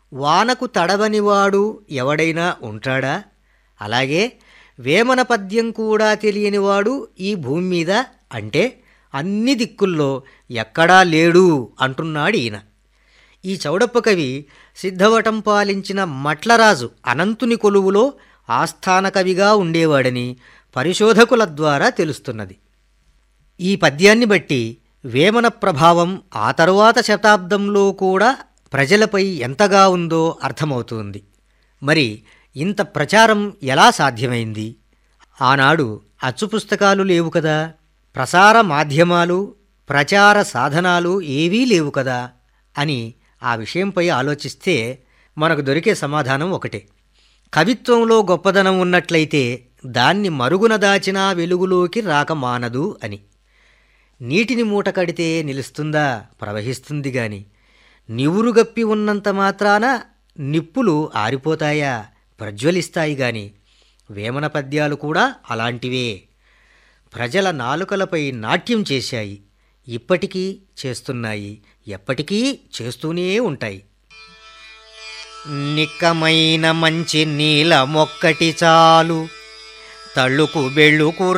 వానకు తడవనివాడు ఎవడైనా ఉంటాడా అలాగే వేమన పద్యం కూడా తెలియనివాడు ఈ భూమి మీద అంటే అన్ని దిక్కుల్లో ఎక్కడా లేడు అంటున్నాడు ఈయన ఈ చౌడప్ప కవి సిద్ధవటం పాలించిన మట్లరాజు అనంతుని కొలువులో ఆస్థాన కవిగా ఉండేవాడని పరిశోధకుల ద్వారా తెలుస్తున్నది ఈ పద్యాన్ని బట్టి వేమన ప్రభావం ఆ తరువాత శతాబ్దంలో కూడా ప్రజలపై ఎంతగా ఉందో అర్థమవుతుంది మరి ఇంత ప్రచారం ఎలా సాధ్యమైంది ఆనాడు అచ్చు పుస్తకాలు లేవు కదా ప్రసార మాధ్యమాలు ప్రచార సాధనాలు ఏవీ లేవు కదా అని ఆ విషయంపై ఆలోచిస్తే మనకు దొరికే సమాధానం ఒకటే కవిత్వంలో గొప్పదనం ఉన్నట్లయితే దాన్ని మరుగున దాచినా వెలుగులోకి రాక మానదు అని నీటిని మూట కడితే నిలుస్తుందా ప్రవహిస్తుంది గాని నివురుగప్పి ఉన్నంత మాత్రాన నిప్పులు ఆరిపోతాయా ప్రజ్వలిస్తాయి గాని వేమన పద్యాలు కూడా అలాంటివే ప్రజల నాలుకలపై నాట్యం చేశాయి ఇప్పటికీ చేస్తున్నాయి ఎప్పటికీ చేస్తూనే ఉంటాయి నిక్కమైన మంచి నీల మొక్కటి చాలు తళ్ళుకు బెళ్ళుకు